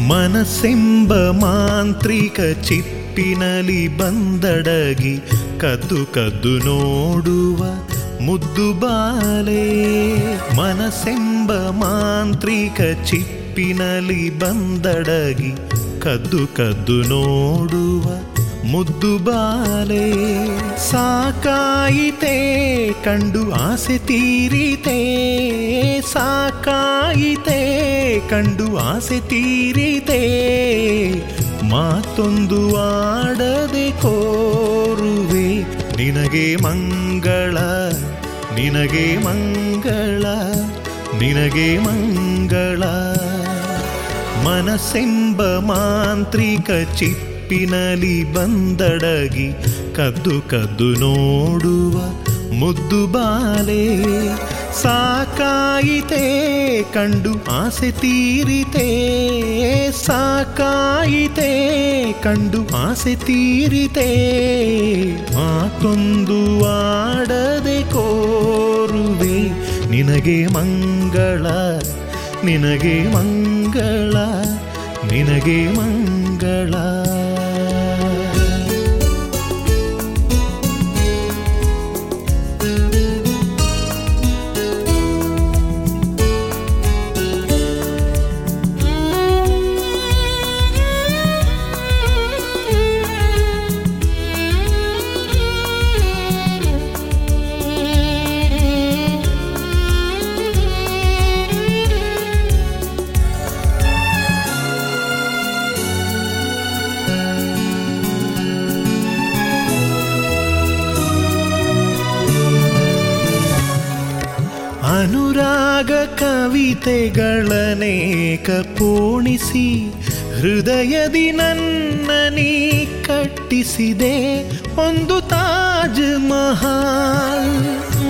ಮನಸ್ಸೆಂಬ ಮಾಂತ್ರಿಕ ಚಿಪ್ಪಿನಲಿ ಬಂದಡಗಿ ಕದ್ದು ಕದ್ದು ನೋಡುವ ಮುದ್ದು ಬಾಲೆ ಮನಸ್ಸೆಂಬ ಮಾಂತ್ರಿಕ ಚಿಪ್ಪಿನಲಿ ಬಂದಡಗಿ ಕದ್ದು ಕದ್ದು ನೋಡುವ ಮುದ್ದು ಬಾಲೆ ಸಾಕಾಯಿತೆ ಕಂಡು ಆಸೆ ತೀರಿತೆ ಸಾಕಾಯಿತೆ ಕಂಡು ಆಸೆ ತೀರಿತೆ ಮಾತೊಂದು ಆಡದೆ ಕೋರುವೆ ನಿನಗೆ ಮಂಗಳ ನಿನಗೆ ಮಂಗಳ ನಿನಗೆ ಮಂಗಳ ಮನಸ್ಸೆಂಬ ಮಾಂತ್ರಿಕ ಚಿಪ್ಪಿನಲಿ ಬಂದಡಗಿ ಕದ್ದು ಕದ್ದು ನೋಡುವ ಮುದ್ದು ಬಾಲೆ ಸಾಕಾಯಿತೆ ಕಂಡು ಆಸೆ ತೀರಿತೆ ಸಾಕಾಯಿತೆ ಕಂಡು ಆಸೆ ತೀರಿತೆ ಮಾತೊಂದು ಆಡದೆ ಕೋರುವೆ ನಿನಗೆ ಮಂಗಳ ನಿನಗೆ ಮಂಗಳ ನಿನಗೆ ಮಂಗಳ ಅನುರಾಗ ಕವಿತೆಗಳನೇಕ ಪೋಣಿಸಿ ಹೃದಯದಿ ನನ್ನ ನೀ ಕಟ್ಟಿಸಿದೆ ಒಂದು ತಾಜ್ ಮಹಲ್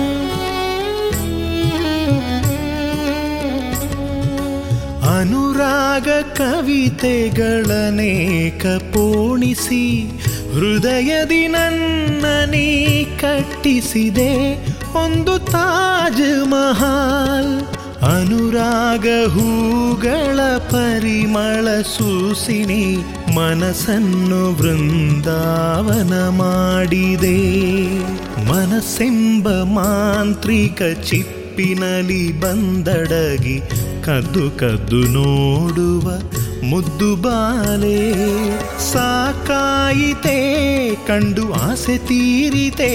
ಅನುರಾಗ ಕವಿತೆಗಳನೇಕ ಪೋಣಿಸಿ ಹೃದಯದಿ ನನ್ನ ನೀ ಕಟ್ಟಿಸಿದೆ ಒಂದು ತಾಜ್ ಮಹಲ್ ಅನುರಾಗ ಹೂಗಳ ಪರಿಮಳ ಸೂಸಿನಿ ಮನಸ್ಸನ್ನು ವೃಂದಾವನ ಮಾಡಿದೆ ಮನಸ್ಸೆಂಬ ಮಾಂತ್ರಿಕ ಚಿಪ್ಪಿನಲಿ ಬಂದಡಗಿ ಕದ್ದು ಕದ್ದು ನೋಡುವ ಮುದ್ದು ಬಾಲೆ ಸಾಕಾಯಿತೆ ಕಂಡು ಆಸೆ ತೀರಿತೆ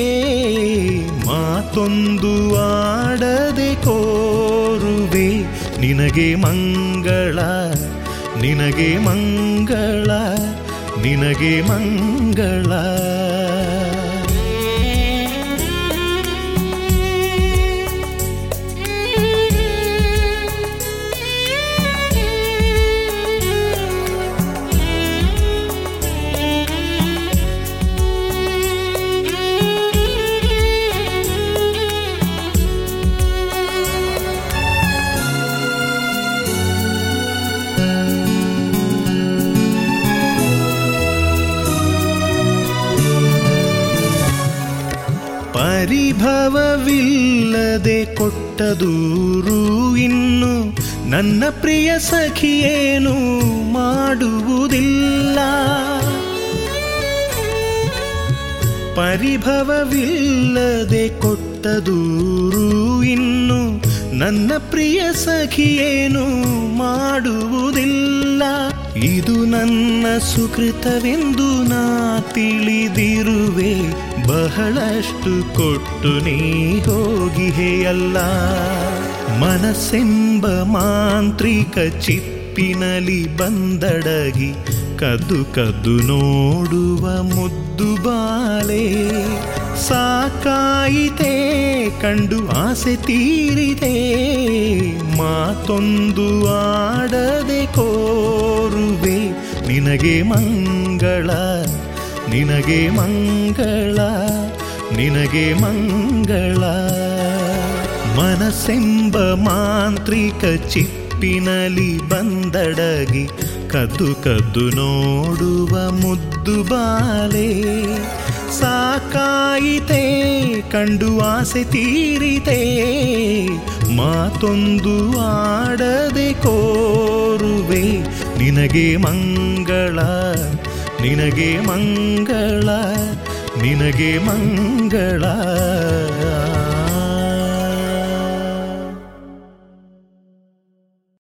ಮಾತೊಂದು ಆಡದೆ ಕೋರುವೆ ನಿನಗೆ ಮಂಗಳ ನಿನಗೆ ಮಂಗಳ ನಿನಗೆ ಮಂಗಳ ಪರಿಭವವಿಲ್ಲದೆ ಕೊಟ್ಟ ದೂರು ಇನ್ನು ನನ್ನ ಪ್ರಿಯ ಸಖಿಯೇನು ಮಾಡುವುದಿಲ್ಲ ಪರಿಭವವಿಲ್ಲದೆ ಕೊಟ್ಟ ದೂರು ಇನ್ನು ನನ್ನ ಪ್ರಿಯ ಸಖಿಯೇನು ಮಾಡುವುದಿಲ್ಲ ಇದು ನನ್ನ ಸುಕೃತವೆಂದು ನಾ ತಿಳಿದಿರುವೆ ಬಹಳಷ್ಟು ಕೊಟ್ಟು ನೀ ಹೋಗಿಹೆಯಲ್ಲ ಮನಸ್ಸೆಂಬ ಮಾಂತ್ರಿಕ ಚಿಪ್ಪಿನಲಿ ಬಂದಡಗಿ ಕದ್ದು ಕದ್ದು ನೋಡುವ ಮುದ್ದು ಬಾಲೆ ಸಾಕಾಯಿತೆ ಕಂಡು ಆಸೆ ತೀರಿದೆ ಮಾತೊಂದು ಆಡದೆ ಕೋರುವೆ ನಿನಗೆ ಮಂಗಳ ನಿನಗೆ ಮಂಗಳ ನಿನಗೆ ಮಂಗಳ ಮನಸ್ಸೆಂಬ ಮಾಂತ್ರಿಕ ಚಿಪ್ಪಿನಲಿ ಬಂದಡಗಿ ಕದ್ದು ಕದ್ದು ನೋಡುವ ಮುದ್ದು ಬಾಲೆ ಸಾಕಾಯಿತೆ ಕಂಡು ಆಸೆ ತೀರಿತೆ ಮಾತೊಂದು ಆಡದೆ ಕೋರುವೆ ನಿನಗೆ ಮಂಗಳ ನಿನಗೆ ಮಂಗಳ ನಿನಗೆ ಮಂಗಳ